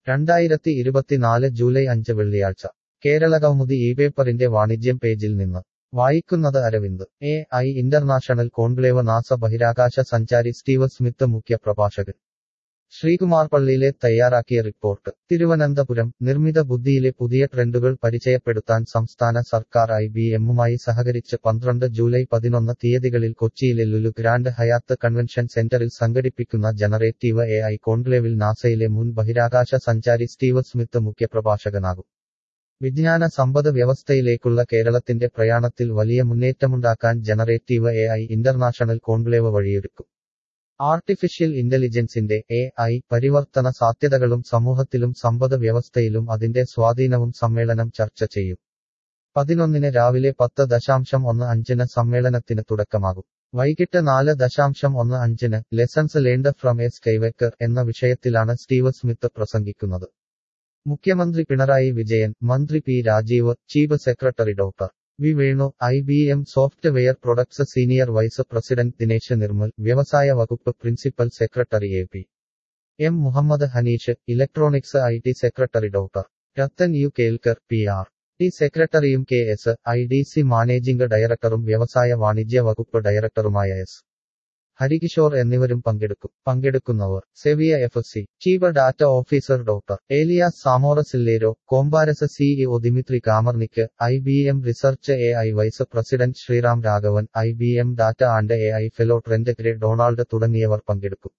രണ്ടായിരത്തി ഇരുപത്തിനാല് ജൂലൈ അഞ്ച് വെള്ളിയാഴ്ച കേരളകൗമുദി ഈ പേപ്പറിന്റെ വാണിജ്യം പേജിൽ നിന്ന് വായിക്കുന്നത് Aravind A I international conclave NASA ബഹിരാകാശ സഞ്ചാരി സ്റ്റീവ് സ്മിത്ത് മുഖ്യ പ്രഭാഷകൻ ശ്രീകുമാർ പള്ളിയിലെ തയ്യാറാക്കിയ റിപ്പോർട്ട് തിരുവനന്തപുരം നിർമ്മിത ബുദ്ധിയിലെ പുതിയ ട്രെൻഡുകൾ പരിചയപ്പെടുത്താൻ സംസ്ഥാന സർക്കാർ ഐ ബി എമ്മുമായി സഹകരിച്ച് പന്ത്രണ്ട് ജൂലൈ പതിനൊന്ന് തീയതികളിൽ കൊച്ചിയിലെ ലുലു ഗ്രാൻഡ് ഹയാത്ത് കൺവെൻഷൻ സെന്ററിൽ സംഘടിപ്പിക്കുന്ന ജനറേറ്റീവ് എ ഐ കോൺക്ലേവിൽ നാസയിലെ മുൻ ബഹിരാകാശ സഞ്ചാരി സ്റ്റീവ് സ്മിത്ത് മുഖ്യപ്രഭാഷകനാകും വിജ്ഞാന സമ്പദ് വ്യവസ്ഥയിലേക്കുള്ള കേരളത്തിന്റെ പ്രയാണത്തിൽ വലിയ മുന്നേറ്റമുണ്ടാക്കാൻ generative A I international conclave വഴിയൊരുക്കും ആർട്ടിഫിഷ്യൽ ഇന്റലിജൻസിന്റെ എ ഐ പരിവർത്തന സാധ്യതകളും സമൂഹത്തിലും സമ്പദ് വ്യവസ്ഥയിലും അതിന്റെ സ്വാധീനവും സമ്മേളനം ചർച്ച ചെയ്യും പതിനൊന്നിന് രാവിലെ പത്ത് ദശാംശം ഒന്ന് അഞ്ചിന് സമ്മേളനത്തിന് തുടക്കമാകും വൈകിട്ട് നാല് ദശാംശം ഒന്ന് അഞ്ചിന് lessons learned from a Skywalker എന്ന വിഷയത്തിലാണ് സ്റ്റീവ് സ്മിത്ത് പ്രസംഗിക്കുന്നത് മുഖ്യമന്ത്രി പിണറായി വിജയൻ മന്ത്രി P Rajeev chief secretary doctor V Venu I B M software products senior vice president Dinesh Nirmal വ്യവസായ വകുപ്പ് principal secretary A P M Muhammad Hanish electronics I T secretary doctor Rathan U Kelkar P R T സെക്രട്ടറിയും K S I D C managing ഡയറക്ടറും വ്യവസായ വാണിജ്യ വകുപ്പ് ഡയറക്ടറുമായ S Harikishore എന്നിവരും പങ്കെടുക്കും പങ്കെടുക്കുന്നവർ Sevilla F C chief data officer doctor Elias Zamora Sillero കോമ്പാരസ് CEO Dimitri Kamarnik I B M research A I vice president Sreeram Raghavan I B M data and A I fellow Trent Gray Donald തുടങ്ങിയവർ പങ്കെടുക്കും